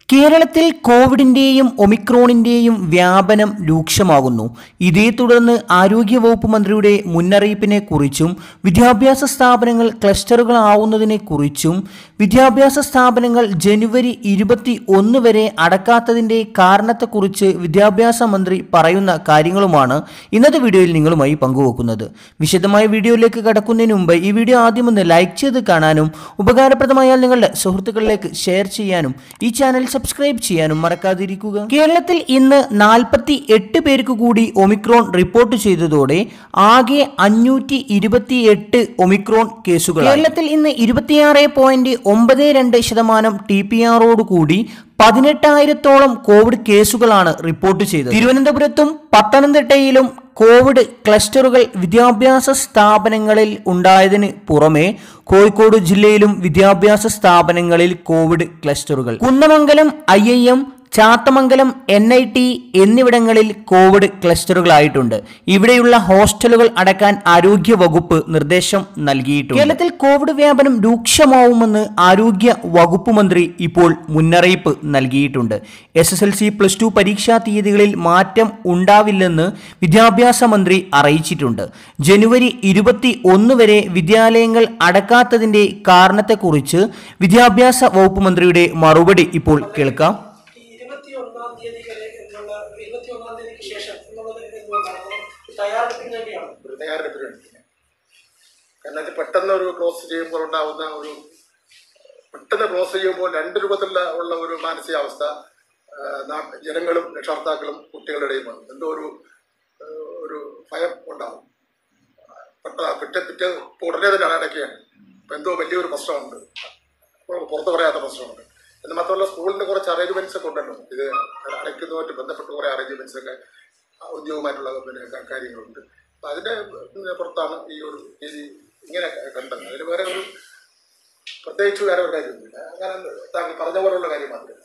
കേരളത്തിൽ കോവിഡിന്റെയും ഒമിക്രോണിന്റെയും വ്യാപനം രൂക്ഷമാകുന്നു ഇതേ തുടർന്ന് ആരോഗ്യവകുപ്പ് മന്ത്രിയുടെ മുന്നറിയിപ്പിനെ കുറിച്ചും വിദ്യാഭ്യാസ സ്ഥാപനങ്ങൾ ക്ലസ്റ്ററുകളാവുന്നതിനെ കുറിച്ചും വിദ്യാഭ്യാസ സ്ഥാപനങ്ങൾ ജനുവരി ഇരുപത്തി ഒന്ന് വരെ അടക്കാത്തതിന്റെ കാരണത്തെക്കുറിച്ച് വിദ്യാഭ്യാസ മന്ത്രി പറയുന്ന കാര്യങ്ങളുമാണ് ഇന്നത്തെ വീഡിയോയിൽ നിങ്ങളുമായി പങ്കുവെക്കുന്നത് വിശദമായ വീഡിയോയിലേക്ക് കടക്കുന്നതിന് മുമ്പ് ഈ വീഡിയോ ആദ്യം ഒന്ന് ലൈക്ക് ചെയ്ത് കാണാനും ഉപകാരപ്രദമായാൽ നിങ്ങളുടെ സുഹൃത്തുക്കളിലേക്ക് ഷെയർ ചെയ്യാനും ഈ ചാനൽ സബ്സ്ക്രൈബ് ചെയ്യാനും മറക്കാതിരിക്കുക കേരളത്തിൽ ഇന്ന് നാൽപ്പത്തി എട്ട് പേർക്ക് കൂടി ഒമിക്രോൺ റിപ്പോർട്ട് ചെയ്തതോടെ ആകെ അഞ്ഞൂറ്റി ഇരുപത്തി എട്ട് ഒമിക്രോൺ കേസുകൾ കേരളത്തിൽ ഇന്ന് ഇരുപത്തിയാറ് പോയിന്റ് ഒമ്പത് രണ്ട് ശതമാനം ടി പി ആറോട് കൂടി പതിനെട്ടായിരത്തോളം കോവിഡ് കേസുകളാണ് റിപ്പോർട്ട് ചെയ്തത് തിരുവനന്തപുരത്തും പത്തനംതിട്ടയിലും കോവിഡ് ക്ലസ്റ്ററുകൾ വിദ്യാഭ്യാസ സ്ഥാപനങ്ങളിൽ ഉണ്ടായതിന് പുറമെ കോഴിക്കോട് ജില്ലയിലും വിദ്യാഭ്യാസ സ്ഥാപനങ്ങളിൽ കോവിഡ് ക്ലസ്റ്ററുകൾ Kunnamangalam I I M Chathamangalam N I T എന്നിവിടങ്ങളിൽ കോവിഡ് ക്ലസ്റ്ററുകളായിട്ടുണ്ട് ഇവിടെയുള്ള ഹോസ്റ്റലുകൾ അടക്കാൻ ആരോഗ്യ വകുപ്പ് നിർദ്ദേശം നൽകിയിട്ടുണ്ട് കേരളത്തിൽ കോവിഡ് വ്യാപനം രൂക്ഷമാവുമെന്ന് ആരോഗ്യ വകുപ്പ് മന്ത്രി ഇപ്പോൾ മുന്നറിയിപ്പ് നൽകിയിട്ടുണ്ട് S S L C plus two പരീക്ഷാ തീയതികളിൽ മാറ്റം ഉണ്ടാവില്ലെന്ന് വിദ്യാഭ്യാസ മന്ത്രി അറിയിച്ചിട്ടുണ്ട് ജനുവരി ഇരുപത്തി ഒന്ന് വരെ വിദ്യാലയങ്ങൾ അടക്കാത്തതിന്റെ കാരണത്തെക്കുറിച്ച് വിദ്യാഭ്യാസ വകുപ്പ് മന്ത്രിയുടെ മറുപടി ഇപ്പോൾ കേൾക്കാം ഈ ഇരുപത്തി ഒന്നാം തീയതി വരെ എന്നുള്ള ഇരുപത്തി ഒന്നാം തീയതിക്ക് ശേഷം എന്നുള്ളത് എന്തുകൊണ്ടാണ് നമ്മൾ തയ്യാറെടുപ്പിന് വേണ്ടിയാണ് ഒരു തയ്യാറെടുപ്പിന് വേണ്ടി കാരണം ഇത് പെട്ടെന്ന് ഒരു ക്ലോസ് ചെയ്യുമ്പോൾ ഉണ്ടാവുന്ന ഒരു പെട്ടെന്ന് ക്ലോസ് ചെയ്യുമ്പോൾ രണ്ട് രൂപത്തിലുള്ള ഉള്ള ഒരു മാനസികാവസ്ഥ ആ, നാ- ജനങ്ങളും രക്ഷകർത്താക്കളും കുട്ടികളുടെ ഇടയിലുമാണ് എന്തോ ഒരു ആ, ഒരു ഭയം ഉണ്ടാവും പെട്ടെന്ന് പിറ്റേ പിറ്റേ ഇപ്പൊ ഉടനെ തന്നെ അടയ്ക്കുകയാണ് അപ്പൊ എന്തോ വലിയൊരു പ്രശ്നമുണ്ട് ഇപ്പോൾ പുറത്ത് പറയാത്ത പ്രശ്നമുണ്ട് എന്ന് മാത്രമല്ല സ്കൂളിന്റെ കുറച്ച് അറേഞ്ച്മെന്റ്സ് ഒക്കെ ഉണ്ടല്ലോ ഇത് അടയ്ക്കുന്നതുമായിട്ട് ബന്ധപ്പെട്ട് കുറെ അറേഞ്ച്മെന്റ്സ് ഒക്കെ ഔദ്യോഗികമായിട്ടുള്ള പിന്നെ ക- കാര്യങ്ങളുണ്ട് അപ്പൊ അതിന്റെ പിന്നെ പുറത്താണ് ഈ ഒരു രീതി ഇങ്ങനെ ക- കണ്ടത് അതിന് വേറെ ഒരു പ്രത്യേകിച്ച് വേറെ ഒരു കാര്യമൊന്നുമില്ല അങ്ങനെ താങ്കൾ പറഞ്ഞ പോലുള്ള കാര്യം മാത്രമേ